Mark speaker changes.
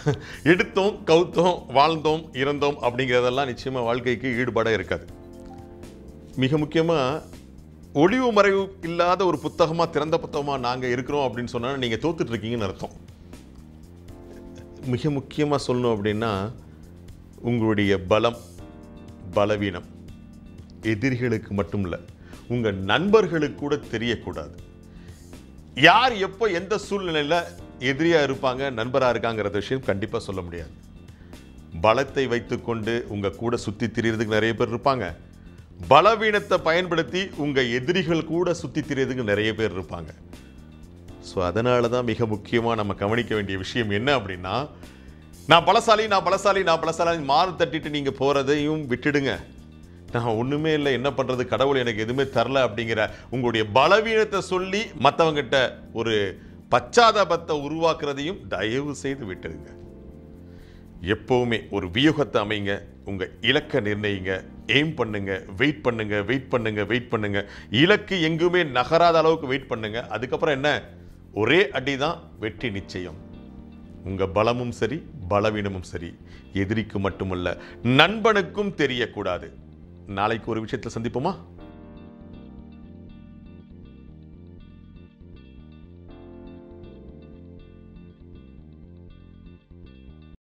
Speaker 1: எடுத்தோம் கவுத்தோம் வாழ்ந்தோம் இறந்தோம் அப்படிங்கிறதெல்லாம் நிச்சயமாக வாழ்க்கைக்கு ஈடுபாடே இருக்காது மிக முக்கியமாக ஒளிவு மறைவு இல்லாத ஒரு புத்தகமாக திறந்த புத்தகமாக நாங்கள் இருக்கிறோம் அப்படின்னு சொன்னால் நீங்கள் தோத்துட்டு இருக்கீங்கன்னு அர்த்தம் மிக முக்கியமாக சொல்லணும் அப்படின்னா உங்களுடைய பலம் பலவீனம் எதிரிகளுக்கு மட்டும் இல்லை உங்கள் நண்பர்களுக்கு கூட தெரியக்கூடாது யார் எப்போ எந்த சூழ்நிலையில் எதிரியாக இருப்பாங்க நண்பராக இருக்காங்கிற விஷயம் கண்டிப்பாக சொல்ல முடியாது பலத்தை வைத்துக்கொண்டு உங்கள் கூட சுற்றி திரியறதுக்கு நிறைய பேர் இருப்பாங்க பலவீனத்தை பயன்படுத்தி உங்கள் எதிரிகள் கூட சுற்றி திரியறதுக்கு நிறைய பேர் இருப்பாங்க ஸோ அதனால தான் மிக முக்கியமாக நம்ம கவனிக்க வேண்டிய விஷயம் என்ன அப்படின்னா நான் பலசாலி நான் பலசாலி நான் பலசாலி மாறு தட்டிட்டு நீங்கள் போகிறதையும் விட்டுடுங்க நான் ஒன்றுமே இல்லை என்ன பண்ணுறது கடவுள் எனக்கு எதுவுமே தரல அப்படிங்கிற உங்களுடைய பலவீனத்தை சொல்லி மற்றவங்கிட்ட ஒரு பச்சாதாபத்தை உருவாக்குறதையும் தயவு செய்து விட்டுடுங்க எப்பவுமே ஒரு வியூகத்தை அமைங்க உங்க இலக்கை நிர்ணயிங்க எய்ம் பண்ணுங்க வெயிட் பண்ணுங்க வெயிட் பண்ணுங்க வெயிட் பண்ணுங்க இலக்கு எங்குமே நகராத அளவுக்கு வெயிட் பண்ணுங்க அதுக்கப்புறம் என்ன ஒரே அடி தான் வெற்றி நிச்சயம் உங்க பலமும் சரி பலவீனமும் சரி எதிரிக்கு மட்டுமல்ல நண்பனுக்கும் தெரியக்கூடாது நாளைக்கு ஒரு விஷயத்தில் சந்திப்போமா